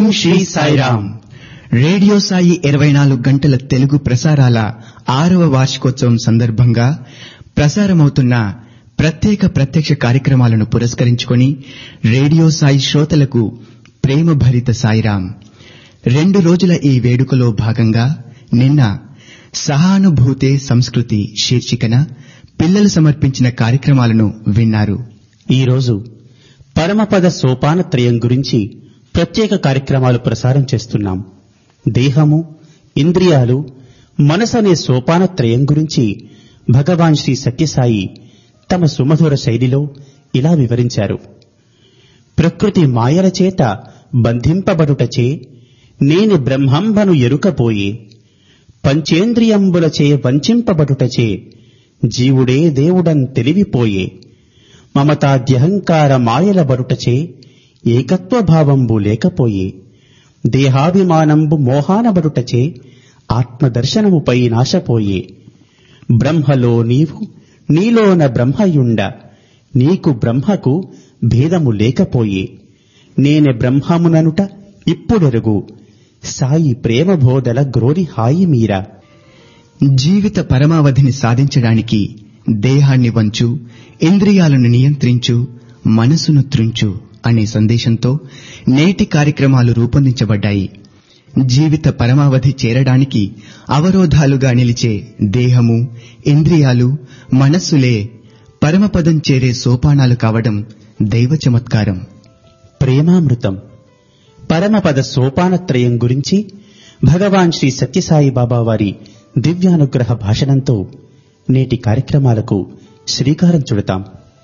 ఓం Sri Sairam radio Sai ఇరవై నాలుగు గంటల తెలుగు ప్రసారాల ఆరవ వార్షికోత్సవం సందర్భంగా ప్రసారమవుతున్న ప్రత్యేక ప్రత్యక్ష కార్యక్రమాలను పురస్కరించుకొని రేడియో సాయి శ్రోతలకు ప్రేమ భరిత సాయిరామ్ రెండు రోజుల ఈ వేడుకలో భాగంగా నిన్న సహానుభూతే సంస్కృతి శీర్షికన పిల్లలు సమర్పించిన కార్యక్రమాలను విన్నారు ఈరోజు పరమపద సోపానత్రయం గురించి ప్రత్యేక కార్యక్రమాలు ప్రసారం చేస్తున్నాం దేహము ఇంద్రియాలు మనసు అనే సోపానత్రయం గురించి భగవాన్ శ్రీ సత్యసాయి తమ సుమధుర శైలిలో ఇలా వివరించారు ప్రకృతి మాయల చేత బంధింపబడుటచే నేను బ్రహ్మంబను ఎరుకపోయే పంచేంద్రియంబులచే వంచింపబడుటచే జీవుడే దేవుడన్ తెలివిపోయే మమతాద్యహంకార మాయల బడుటచే ఏకత్వ భావంబు లేకపోయే దేహాభిమానంబు మోహానబడుటచే ఆత్మదర్శనముపై నాశపోయే బ్రహ్మలో నీవు నీలోన బ్రహ్మయుండ నీకు బ్రహ్మకు భేదము లేకపోయే నేనె బ్రహ్మముననుట ఇప్పుడెరుగు సాయి ప్రేమ బోధల గ్రోరి హాయి మీరా జీవిత పరమావధిని సాధించడానికి దేహాన్ని వంచు ఇంద్రియాలను నియంత్రించు మనసును త్రుంచు అనే సందేశంతో నేటి కార్యక్రమాలు రూపొందించబడ్డాయి జీవిత పరమావధి చేరడానికి అవరోధాలుగా నిలిచే దేహము ఇంద్రియాలు మనస్సులే పరమపదం చేరే సోపానాలు కావడం దైవ చమత్కారం ప్రేమామృతం పరమపద సోపానత్రయం గురించి భగవాన్ శ్రీ సత్యసాయి బాబా వారి దివ్యానుగ్రహ భాషణంతో నేటి కార్యక్రమాలకు శ్రీకారం చుడతాం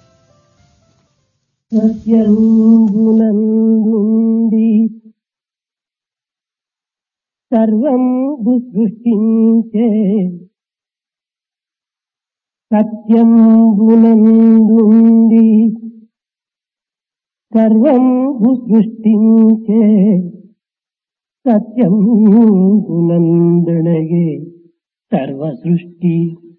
సత్యంబునందుండి సర్వం సృష్టించే సత్యంబునందుండి సర్వం సృష్టించే సత్యం గునందనగే సర్వ సృష్టి